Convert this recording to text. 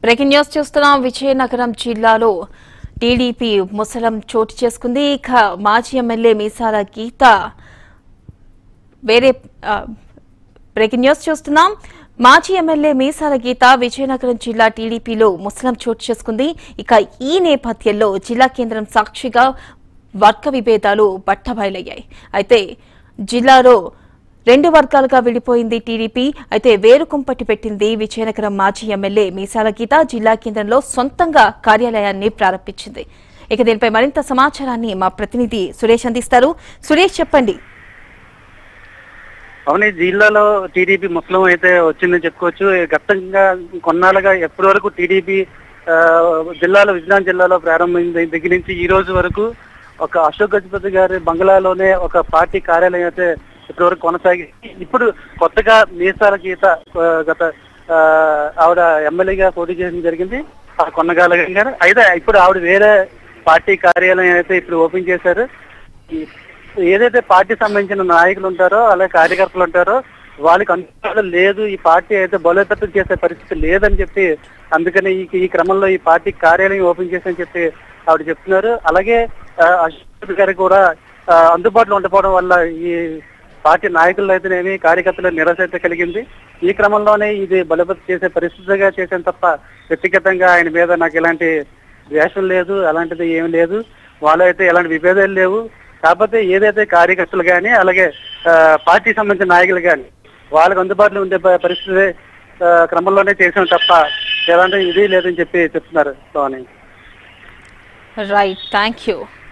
breaking news చూస్తున్నాం విజయనగరం జిల్లాలో TDP ముసలం చోటు చేసుకుంది ఇక మాజీ ఎమ్మెల్యే మీసాల గీత వేరే ఆ, బ్రేకింగ్ న్యూస్ చూస్తున్నాం మాజీ ఎమ్మెల్యే మీసాల గీత విజయనగరం జిల్లా టీడీపీలో ముస్లిం చోటు చేసుకుంది ఇక ఈ నేపథ్యంలో జిల్లా కేంద్రం సాక్షిగా వర్గ విభేదాలు బట్టబయలయ్యాయి అయితే జిల్లాలో రెండు వర్గాలుగా విడిపోయింది టీడీపీ అయితే వేరు కుంపటి పెట్టింది విజయనగరం మాజీ ఎమ్మెల్యే మీసాల గీత జిల్లా కేంద్రంలో సొంతంగా కార్యాలయాన్ని ప్రారంభించింది ఇక దీనిపై మరింత సమాచారాన్ని మా ప్రతినిధి సురేష్ అందిస్తారు సురేష్ చెప్పండి అవును ఈ జిల్లాలో టీడీపీ ముస్లిం అయితే వచ్చిందని చెప్పుకోవచ్చు గతంగా కొన్నాళ్ళుగా ఎప్పటి వరకు టీడీపీ ఆ, జిల్లాలో విజయనగరం జిల్లాలో ప్రారంభమైంది దగ్గర నుంచి ఈ రోజు వరకు ఒక అశోక్ గజపతి గారి బంగ్లాలోనే ఒక పార్టీ కార్యాలయం అయితే ఇప్పటి వరకు కొనసాగి ఇప్పుడు కొత్తగా మీసాల గీత ఆ, గత ఆ, ఆవిడ ఎమ్మెల్యేగా పోటీ చేయడం జరిగింది ఆ కొన్నగాల గారు అయితే ఇప్పుడు ఆవిడ వేరే పార్టీ కార్యాలయం అయితే ఇప్పుడు ఓపెన్ చేశారు ఈ- ఏదైతే పార్టీ సంబంధించిన నాయకులు ఉంటారో అలాగే కార్యకర్తలు ఉంటారో వాళ్ళకి అందుబాటులో లేదు ఈ పార్టీ అయితే బలోపేతం చేసే పరిస్థితి లేదని చెప్పి అందుకని ఈ ఈ క్రమంలో ఈ పార్టీ కార్యాలయం ఓపెన్ చేసని చెప్పి ఆవిడ చెప్తున్నారు అలాగే ఆ, అశోక్ గారికి కూడా ఆ, అందుబాటులో ఉండకపోవడం వల్ల ఈ పార్టీ నాయకులు అయితేనేమి కార్యకర్తలు నిరాశ అయితే కలిగింది ఈ క్రమంలోనే ఇది బలోపేతం చేసే పరిస్థితిగా చేశాను తప్ప వ్యక్తిగతంగా ఆయన మీద నాకు ఎలాంటి ద్వేషం లేదు అలాంటిది ఏం లేదు వాళ్ళు అయితే ఎలాంటి విభేదాలు లేవు కాకపోతే ఏదైతే కార్యకర్తలు కానీ అలాగే ఆ, పార్టీ సంబంధించిన నాయకులు కానీ వాళ్ళకి అందుబాటులో ఉండే ప- పరిస్థితి ఆ, క్రమంలోనే చేసాం తప్ప ఎలాంటి ఇది లేదని చెప్పి చెప్తున్నారు స్వామి రైట్ థ్యాంక్ యూ